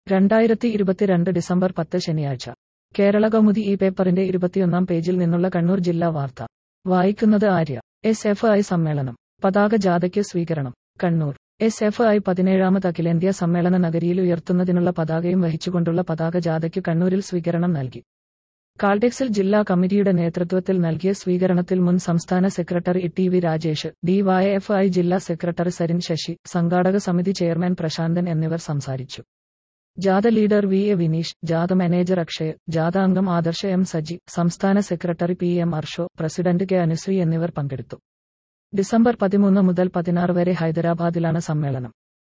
രണ്ടായിരത്തി ഇരുപത്തിരണ്ട് ഡിസംബർ പത്ത് ശനിയാഴ്ച കേരള കൗമുദി ഈ പേപ്പറിന്റെ ഇരുപത്തിയൊന്നാം പേജിൽ നിന്നുള്ള കണ്ണൂർ ജില്ലാ വാർത്ത വായിക്കുന്നത് ആര്യ എസ് എഫ് ഐ സമ്മേളനം പതാക ജാഥയ്ക്ക് സ്വീകരണം കണ്ണൂർ എസ് എഫ് ഐ പതിനേഴാമത് അഖിലേന്ത്യാ സമ്മേളന നഗരിയിൽ ഉയർത്തുന്നതിനുള്ള പതാകയും വഹിച്ചുകൊണ്ടുള്ള പതാക ജാഥയ്ക്ക് കണ്ണൂരിൽ സ്വീകരണം നൽകി കാൾടെക്സിൽ ജില്ലാ കമ്മിറ്റിയുടെ നേതൃത്വത്തിൽ നൽകിയ സ്വീകരണത്തിൽ മുൻ സംസ്ഥാന secretary T V Rajesh DYFI ജില്ലാ സെക്രട്ടറി സരിൻ ശശി സംഘാടക സമിതി ചെയർമാൻ പ്രശാന്തൻ എന്നിവർ സംസാരിച്ചു ജാഥ ലീഡർ വി എ വിനീഷ് ജാഥ മാനേജർ അക്ഷയ് ജാഥ അംഗം ആദർശ എം സജി സംസ്ഥാന secretary P M Arsho president K Anusree എന്നിവർ പങ്കെടുത്തു ഡിസംബർ പതിമൂന്ന് മുതൽ പതിനാറ് വരെ ഹൈദരാബാദിലാണ് സമ്മേളനം